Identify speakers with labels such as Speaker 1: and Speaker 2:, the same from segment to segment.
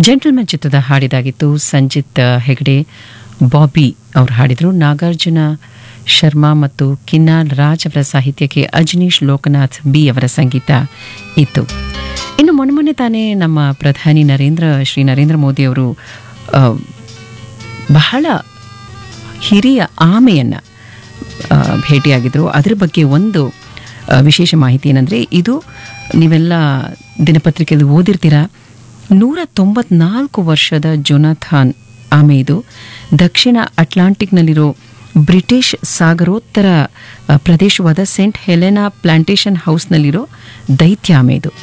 Speaker 1: gentleman ಚಿತ್ರದ ಹಾಡಿದಾಗಿತ್ತು ಸಂಜಿತ್ ಹೆಗಡೆ ಬಾಬಿ ಅವರು ಹಾಡಿದರು ನಾಗಾರ್ಜುನ ಶರ್ಮಾ ಮತ್ತು ಕಿನ್ನಾಲ್ ರಾಜ್ ಅವರ ಸಾಹಿತ್ಯಕ್ಕೆ ಅಜನೀಶ್ ಲೋಕನಾಥ್ ಬಿ ಅವರ ಸಂಗೀತ ಇತ್ತು ಇನ್ನು ಮೊನ್ನೆ ತಾನೇ ನಮ್ಮ ಪ್ರಧಾನಿ ನರೇಂದ್ರ ಶ್ರೀ ನರೇಂದ್ರ ಮೋದಿ ಅವರು ಆ, ಬಹಳ ಹಿರಿಯ ಆಮೆಯನ್ನು ಭೇಟಿಯಾಗಿದ್ದರು ಅದರ ಬಗ್ಗೆ ಒಂದು ಆ, ವಿಶೇಷ ಮಾಹಿತಿ ಏನಂದರೆ ಇದು ನೀವೆಲ್ಲ ದಿನಪತ್ರಿಕೆಯಲ್ಲಿ ಓದಿರ್ತೀರಾ ನೂರ ತೊಂಬತ್ನಾಲ್ಕು ವರ್ಷದ ಜೊನಾಥಾನ್ ಆಮೆ ಇದು ದಕ್ಷಿಣ ಅಟ್ಲಾಂಟಿಕ್ನಲ್ಲಿರೋ ಬ್ರಿಟಿಷ್ ಸಾಗರೋತ್ತರ ಆ, ಪ್ರದೇಶವಾದ ಸೆಂಟ್ ಹೆಲೆನಾ ಪ್ಲಾಂಟೇಶನ್ ಹೌಸ್ನಲ್ಲಿರೋ ದೈತ್ಯ ಆಮೆ ಇದು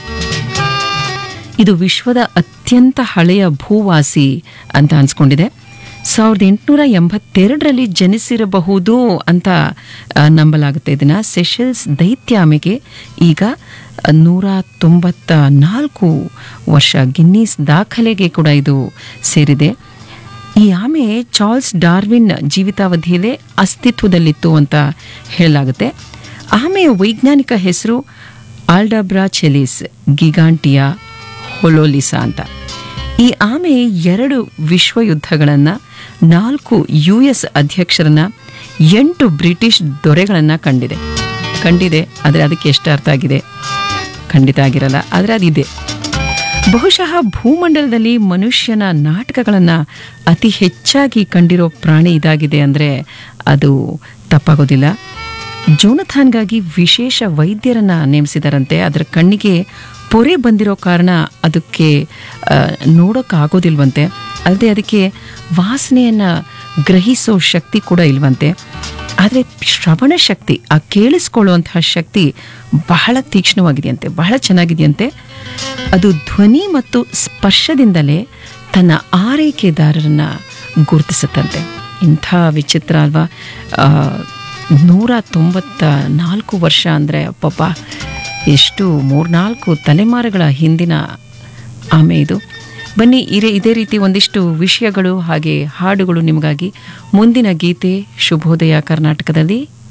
Speaker 1: ಇದು ವಿಶ್ವದ ಅತ್ಯಂತ ಹಳೆಯ ಭೂವಾಸಿ ಅಂತ ಅನ್ಸ್ಕೊಂಡಿದೆ ಸಾವಿರದ ಎಂಟುನೂರ ಎಂಬತ್ತೆರಡರಲ್ಲಿ ಜನಿಸಿರಬಹುದು ಅಂತ ಆ, ನಂಬಲಾಗುತ್ತೆ ಇದನ್ನ ಸೆಷಲ್ಸ್ ದೈತ್ಯ ಆಮೆಗೆ ಈಗ ನೂರ ತೊಂಬತ್ತ ನಾಲ್ಕು ವರ್ಷ ಗಿನ್ನೀಸ್ ದಾಖಲೆಗೆ ಕೂಡ ಇದು ಸೇರಿದೆ ಈ ಆಮೆ ಚಾರ್ಲ್ಸ್ ಡಾರ್ವಿನ್ ಜೀವಿತಾವಧಿಯಲ್ಲೇ ಅಸ್ತಿತ್ವದಲ್ಲಿತ್ತು ಅಂತ ಹೇಳಲಾಗುತ್ತೆ ಆಮೆಯ ವೈಜ್ಞಾನಿಕ ಹೆಸರು ಆಲ್ಡಾಬ್ರಾ ಚೆಲಿಸ್ ಗಿಗಾಂಟಿಯಾ ಹೊಲೋಲಿಸಾ ಅಂತ ಈ ಆಮೆ ಎರಡು ವಿಶ್ವ ಯುದ್ಧಗಳನ್ನು ನಾಲ್ಕು ಯು ಎಸ್ ಅಧ್ಯಕ್ಷರನ್ನ ಎಂಟು ಬ್ರಿಟಿಷ್ ದೊರೆಗಳನ್ನು ಕಂಡಿದೆ ಕಂಡಿದೆ ಆದರೆ ಅದಕ್ಕೆ ಎಷ್ಟು ಅರ್ಥ ಆಗಿದೆ ಖಂಡಿತ ಆಗಿರಲ್ಲ ಆದರೆ ಅದಿದೆ ಬಹುಶಃ ಭೂಮಂಡಲದಲ್ಲಿ ಮನುಷ್ಯನ ನಾಟಕಗಳನ್ನು ಅತಿ ಹೆಚ್ಚಾಗಿ ಕಂಡಿರೋ ಪ್ರಾಣಿ ಇದಾಗಿದೆ ಅಂದರೆ ಅದು ತಪ್ಪಾಗೋದಿಲ್ಲ ಜೋನಥಾನ್ಗಾಗಿ ವಿಶೇಷ ವೈದ್ಯರನ್ನ ನೇಮಿಸಿದಾರಂತೆ ಅದರ ಕಣ್ಣಿಗೆ ಪೊರೆ ಬಂದಿರೋ ಕಾರಣ ಅದಕ್ಕೆ ಆ, ನೋಡೋಕ್ಕಾಗೋದಿಲ್ವಂತೆ ಅಲ್ಲದೆ ಅದಕ್ಕೆ ವಾಸನೆಯನ್ನು ಗ್ರಹಿಸೋ ಶಕ್ತಿ ಕೂಡ ಇಲ್ವಂತೆ ಆದರೆ ಶ್ರವಣ ಶಕ್ತಿ ಆ ಕೇಳಿಸ್ಕೊಳ್ಳುವಂತಹ ಶಕ್ತಿ ಬಹಳ ತೀಕ್ಷ್ಣವಾಗಿದೆಯಂತೆ ಬಹಳ ಚೆನ್ನಾಗಿದೆಯಂತೆ ಅದು ಧ್ವನಿ ಮತ್ತು ಸ್ಪರ್ಶದಿಂದಲೇ ತನ್ನ ಆರೈಕೆದಾರರನ್ನ ಗುರುತಿಸುತ್ತಂತೆ ಇಂಥ ವಿಚಿತ್ರ ಅಲ್ವಾ ಆ, ನೂರ ತೊಂಬತ್ತ ನಾಲ್ಕು ವರ್ಷ ಅಂದರೆ ಪಾಪ ಎಷ್ಟು ಮೂರ್ನಾಲ್ಕು ತಲೆಮಾರುಗಳ ಹಿಂದಿನ ಆಮೆ ಇದು ಬನ್ನಿ ಇರೇ ಇದೇ ರೀತಿ ಒಂದಿಷ್ಟು ವಿಷಯಗಳು ಹಾಗೆ ಹಾಡುಗಳು ನಿಮಗಾಗಿ ಮುಂದಿನ ಗೀತೆ ಶುಭೋದಯ ಕರ್ನಾಟಕದಲ್ಲಿ